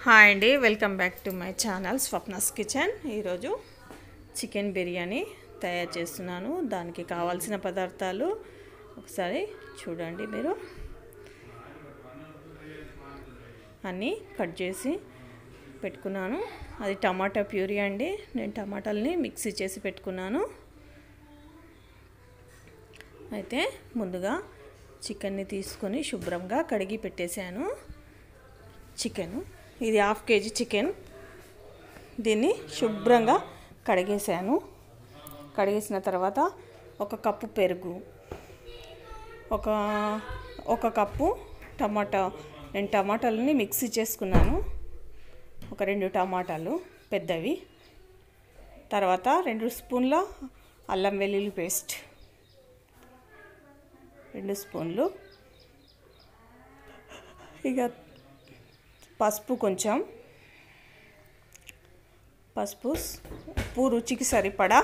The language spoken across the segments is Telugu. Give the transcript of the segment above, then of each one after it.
హాయ్ అండి welcome back to my channel Swapna's kitchen ఈరోజు చికెన్ బిర్యానీ తయారు చేస్తున్నాను దానికి కావాల్సిన పదార్థాలు ఒకసారి చూడండి మీరు అన్నీ కట్ చేసి పెట్టుకున్నాను అది టమాటా ప్యూరీ అండి నేను టమాటాలని మిక్సీ చేసి పెట్టుకున్నాను అయితే ముందుగా చికెన్ని తీసుకొని శుభ్రంగా కడిగి పెట్టేశాను చికెన్ ఇది హాఫ్ కేజీ చికెన్ దీన్ని శుభ్రంగా కడిగేసాను కడిగేసిన తర్వాత ఒక కప్పు పెరుగు ఒక ఒక కప్పు టమాటా నేను టమాటాలని మిక్సీ చేసుకున్నాను ఒక రెండు టమాటాలు పెద్దవి తర్వాత రెండు స్పూన్ల అల్లం వెల్లుల్లి పేస్ట్ రెండు స్పూన్లు ఇక పసుపు కొంచెం పసుపు ఉప్పు రుచికి సరిపడా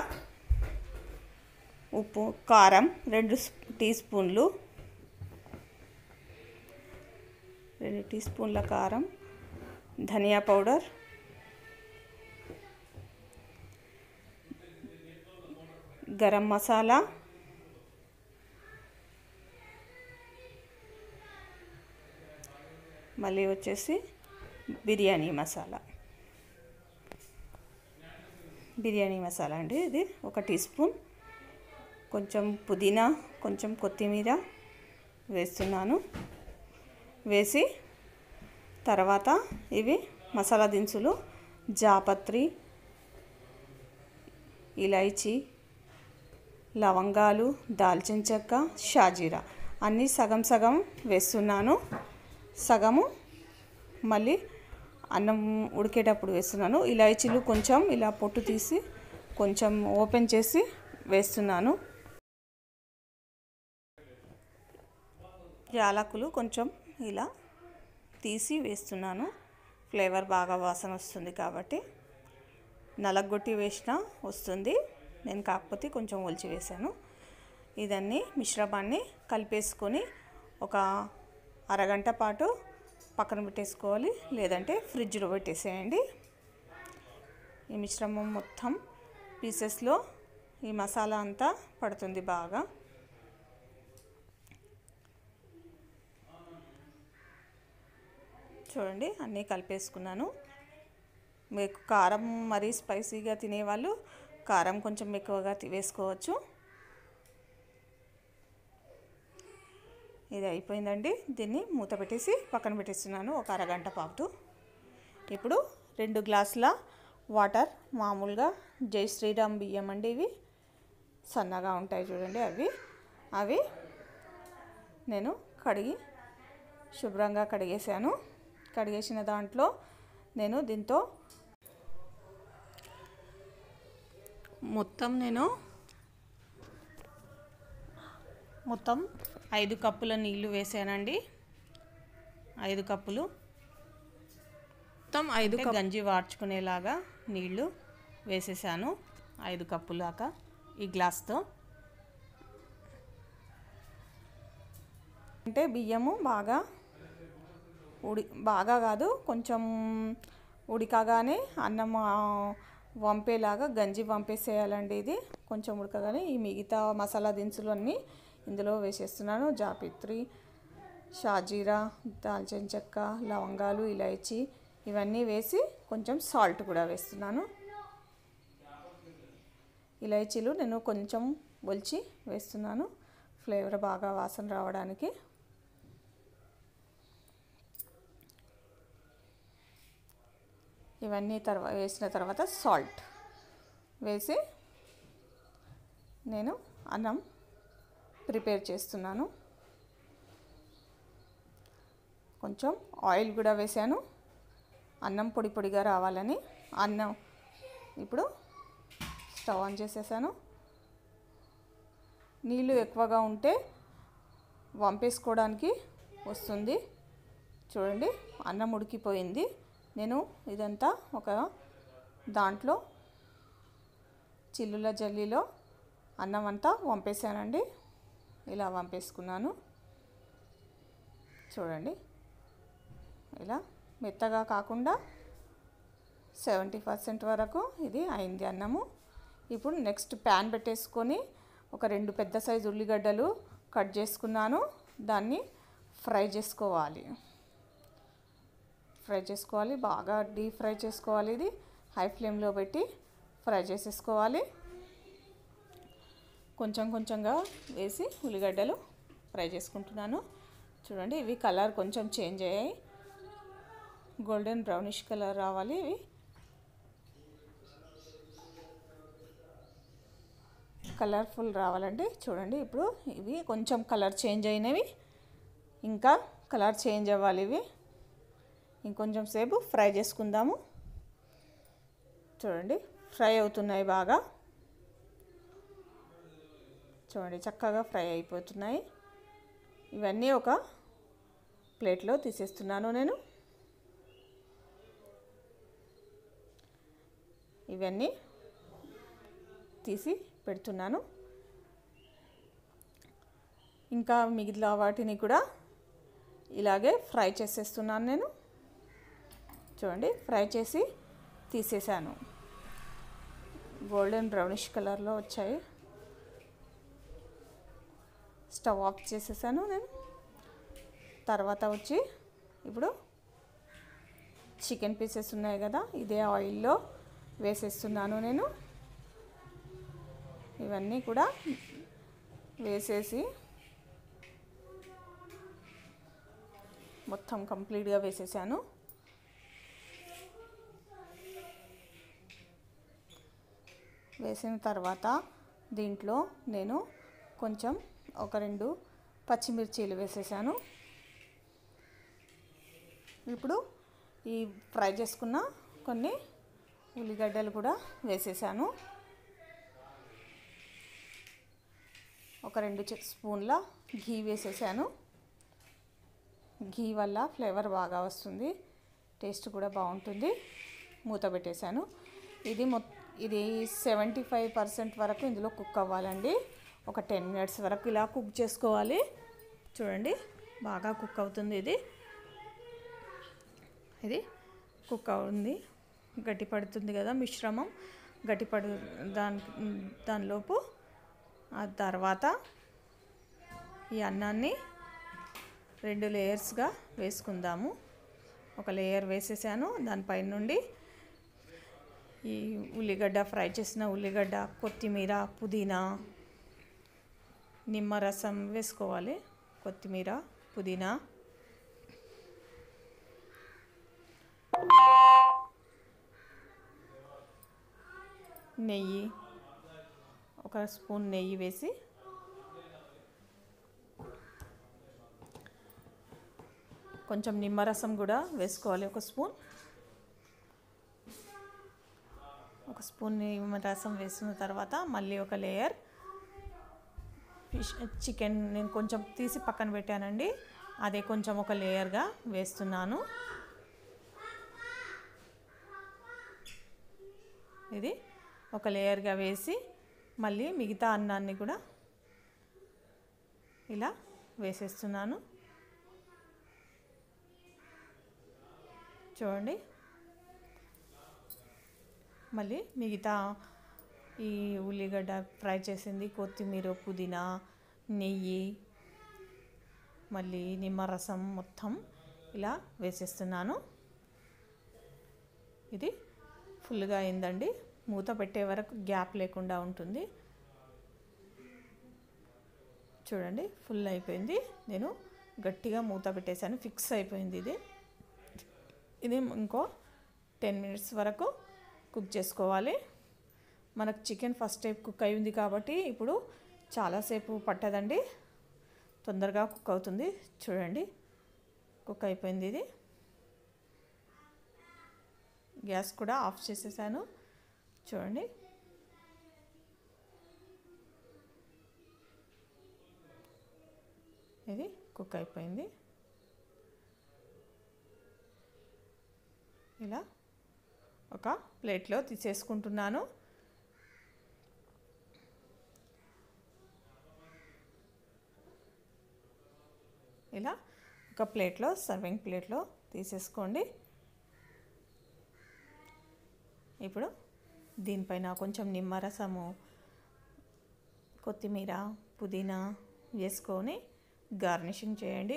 ఉప్పు కారం రెండు టీ స్పూన్లు రెండు టీ స్పూన్ల కారం ధనియా పౌడర్ గరం మసాలా మళ్ళీ వచ్చేసి బిర్యానీ మసాలా బిర్యానీ మసాలా అండి ఇది ఒక టీ స్పూన్ కొంచెం పుదీనా కొంచెం కొత్తిమీర వేస్తున్నాను వేసి తర్వాత ఇవి మసాలా దినుసులు జాపత్రి ఇలైచి లవంగాలు దాల్చిన చెక్క షాజీరా అన్నీ సగం సగం వేస్తున్నాను సగము మళ్ళీ అన్నం ఉడికేటప్పుడు వేస్తున్నాను ఇలాచీలు కొంచెం ఇలా పొట్టు తీసి కొంచెం ఓపెన్ చేసి వేస్తున్నాను యాలకులు కొంచెం ఇలా తీసి వేస్తున్నాను ఫ్లేవర్ బాగా వాసన వస్తుంది కాబట్టి నలగొట్టి వేసినా వస్తుంది నేను కాకపోతే కొంచెం ఒలిచి వేసాను ఇదన్నీ మిశ్రమాన్ని కలిపేసుకొని ఒక అరగంట పాటు పక్కన పెట్టేసుకోవాలి లేదంటే ఫ్రిడ్జ్లో పెట్టేసేయండి ఈ మిశ్రమం మొత్తం పీసెస్లో ఈ మసాలా అంతా పడుతుంది బాగా చూడండి అన్నీ కలిపేసుకున్నాను మీకు కారం మరీ స్పైసీగా తినేవాళ్ళు కారం కొంచెం ఎక్కువగా వేసుకోవచ్చు ఇది అయిపోయిందండి దీన్ని మూత పెట్టేసి పక్కన పెట్టేస్తున్నాను ఒక అరగంట పాటు ఇప్పుడు రెండు గ్లాసుల వాటర్ మామూలుగా జై శ్రీరామ్ బియ్యం అండి ఇవి సన్నగా ఉంటాయి చూడండి అవి అవి నేను కడిగి శుభ్రంగా కడిగేసాను కడిగేసిన దాంట్లో నేను దీంతో మొత్తం నేను మొత్తం ఐదు కప్పుల నీళ్లు వేసానండి ఐదు కప్పులు మొత్తం ఐదు గంజి వార్చుకునేలాగా నీళ్లు వేసేసాను ఐదు కప్పుల దాకా ఈ గ్లాస్తో అంటే బియ్యము బాగా ఉడి బాగా కాదు కొంచెం ఉడికగానే అన్నం వంపేలాగా గంజి వంపేసేయాలండి ఇది కొంచెం ఉడకగానే ఈ మిగతా మసాలా దినుసులు అన్నీ ఇందులో వేసేస్తున్నాను జాపిత్రి షాజీరా దాల్చిన చెక్క లవంగాలు ఇలాచి ఇవన్నీ వేసి కొంచెం సాల్ట్ కూడా వేస్తున్నాను ఇలాచీలు నేను కొంచెం ఒలిచి వేస్తున్నాను ఫ్లేవర్ బాగా వాసన రావడానికి ఇవన్నీ తర్వాత వేసిన తర్వాత సాల్ట్ వేసి నేను అన్నం ప్రిపేర్ చేస్తున్నాను కొంచెం ఆయిల్ కూడా వేసాను అన్నం పొడి పొడిగా రావాలని అన్నం ఇప్పుడు స్టవ్ ఆన్ చేసేసాను నీళ్ళు ఎక్కువగా ఉంటే వంపేసుకోవడానికి వస్తుంది చూడండి అన్నం ఉడికిపోయింది నేను ఇదంతా ఒక దాంట్లో చిల్లుల జల్లీలో అన్నం అంతా వంపేసానండి ఇలా వంపేసుకున్నాను చూడండి ఇలా మెత్తగా కాకుండా సెవెంటీ పర్సెంట్ వరకు ఇది అయింది అన్నము ఇప్పుడు నెక్స్ట్ ప్యాన్ పెట్టేసుకొని ఒక రెండు పెద్ద సైజు ఉల్లిగడ్డలు కట్ చేసుకున్నాను దాన్ని ఫ్రై చేసుకోవాలి ఫ్రై చేసుకోవాలి బాగా డీప్ ఫ్రై చేసుకోవాలి ఇది హై ఫ్లేమ్లో పెట్టి ఫ్రై చేసేసుకోవాలి కొంచెం కొంచెంగా వేసి ఉల్లిగడ్డలు ఫ్రై చేసుకుంటున్నాను చూడండి ఇవి కలర్ కొంచెం చేంజ్ అయ్యాయి గోల్డెన్ బ్రౌనిష్ కలర్ రావాలి ఇవి కలర్ఫుల్ రావాలండి చూడండి ఇప్పుడు ఇవి కొంచెం కలర్ చేంజ్ అయినవి ఇంకా కలర్ చేంజ్ అవ్వాలి ఇవి ఇంకొంచెం సేపు ఫ్రై చేసుకుందాము చూడండి ఫ్రై అవుతున్నాయి బాగా చూడండి చక్కగా ఫ్రై అయిపోతున్నాయి ఇవన్నీ ఒక ప్లేట్లో తీసేస్తున్నాను నేను ఇవన్నీ తీసి పెడుతున్నాను ఇంకా మిగిలిన వాటిని కూడా ఇలాగే ఫ్రై చేసేస్తున్నాను నేను చూడండి ఫ్రై చేసి తీసేసాను గోల్డెన్ బ్రౌనిష్ కలర్లో వచ్చాయి స్టవ్ ఆఫ్ చేసేసాను నేను తర్వాత వచ్చి ఇప్పుడు చికెన్ పీసెస్ ఉన్నాయి కదా ఇదే ఆయిల్లో వేసేస్తున్నాను నేను ఇవన్నీ కూడా వేసేసి మొత్తం కంప్లీట్గా వేసేసాను వేసిన తర్వాత దీంట్లో నేను కొంచెం ఒక రెండు పచ్చిమిర్చీలు వేసేసాను ఇప్పుడు ఈ ఫ్రై చేసుకున్న కొన్ని ఉల్లిగడ్డలు కూడా వేసేసాను ఒక రెండు స్పూన్ల ఘీ వేసేసాను ఘీ వల్ల ఫ్లేవర్ బాగా వస్తుంది టేస్ట్ కూడా బాగుంటుంది మూత పెట్టేశాను ఇది మొ ఇది సెవెంటీ ఫైవ్ పర్సెంట్ వరకు ఇందులో కుక్ అవ్వాలండి ఒక టెన్ మినిట్స్ వరకు ఇలా కుక్ చేసుకోవాలి చూడండి బాగా కుక్ అవుతుంది ఇది ఇది కుక్ అవుతుంది గట్టి పడుతుంది కదా మిశ్రమం గట్టి పడు దాని దానిలోపు ఆ తర్వాత ఈ అన్నాన్ని రెండు లేయర్స్గా వేసుకుందాము ఒక లేయర్ వేసేసాను దానిపైన నుండి ఈ ఉల్లిగడ్డ ఫ్రై చేసిన ఉల్లిగడ్డ కొత్తిమీర పుదీనా నిమ్మరసం వేసుకోవాలి కొత్తిమీర పుదీనా నెయ్యి ఒక స్పూన్ నెయ్యి వేసి కొంచెం నిమ్మరసం కూడా వేసుకోవాలి ఒక స్పూన్ ఒక స్పూన్ నిమ్మరసం వేసిన తర్వాత మళ్ళీ ఒక లేయర్ ఫిష్ చికెన్ నేను కొంచెం తీసి పక్కన పెట్టానండి అదే కొంచెం ఒక లేయర్గా వేస్తున్నాను ఇది ఒక లేయర్గా వేసి మళ్ళీ మిగతా అన్నాన్ని కూడా ఇలా వేసేస్తున్నాను చూడండి మళ్ళీ మిగతా ఈ ఉల్లిగడ్డ ఫ్రై చేసింది కొత్తిమీర పుదీనా నెయ్యి మళ్ళీ నిమ్మరసం మొత్తం ఇలా వేసేస్తున్నాను ఇది ఫుల్గా అయిందండి మూత పెట్టే వరకు గ్యాప్ లేకుండా ఉంటుంది చూడండి ఫుల్ అయిపోయింది నేను గట్టిగా మూత పెట్టేశాను ఫిక్స్ అయిపోయింది ఇది ఇది ఇంకో టెన్ మినిట్స్ వరకు కుక్ చేసుకోవాలి మనకు చికెన్ ఫస్ట్ టైప్ కుక్ అయింది కాబట్టి ఇప్పుడు చాలాసేపు పట్టదండి తొందరగా కుక్ అవుతుంది చూడండి కుక్ అయిపోయింది ఇది గ్యాస్ కూడా ఆఫ్ చేసేసాను చూడండి ఇది కుక్ అయిపోయింది ఇలా ఒక ప్లేట్లో తీసేసుకుంటున్నాను ఇలా ఒక ప్లేట్లో సర్వింగ్ ప్లేట్లో తీసేసుకోండి ఇప్పుడు దీనిపైన కొంచెం నిమ్మరసము కొత్తిమీర పుదీనా వేసుకొని గార్నిషింగ్ చేయండి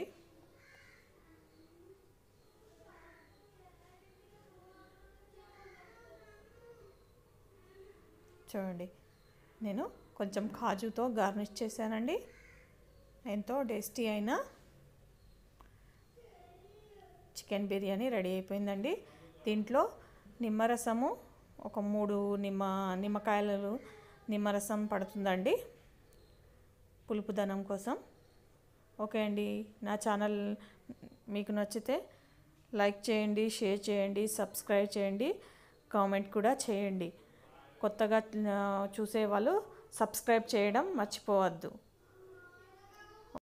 చూడండి నేను కొంచెం కాజుతో గార్నిష్ చేశానండి ఎంతో టేస్టీ అయిన చికెన్ బిర్యానీ రెడీ అయిపోయిందండి దీంట్లో నిమ్మరసము ఒక మూడు నిమ్మ నిమ్మకాయలు నిమ్మరసం పడుతుందండి పులుపుదనం కోసం ఓకే అండి నా ఛానల్ మీకు నచ్చితే లైక్ చేయండి షేర్ చేయండి సబ్స్క్రైబ్ చేయండి కామెంట్ కూడా చేయండి కొత్తగా చూసేవాళ్ళు సబ్స్క్రైబ్ చేయడం మర్చిపోవద్దు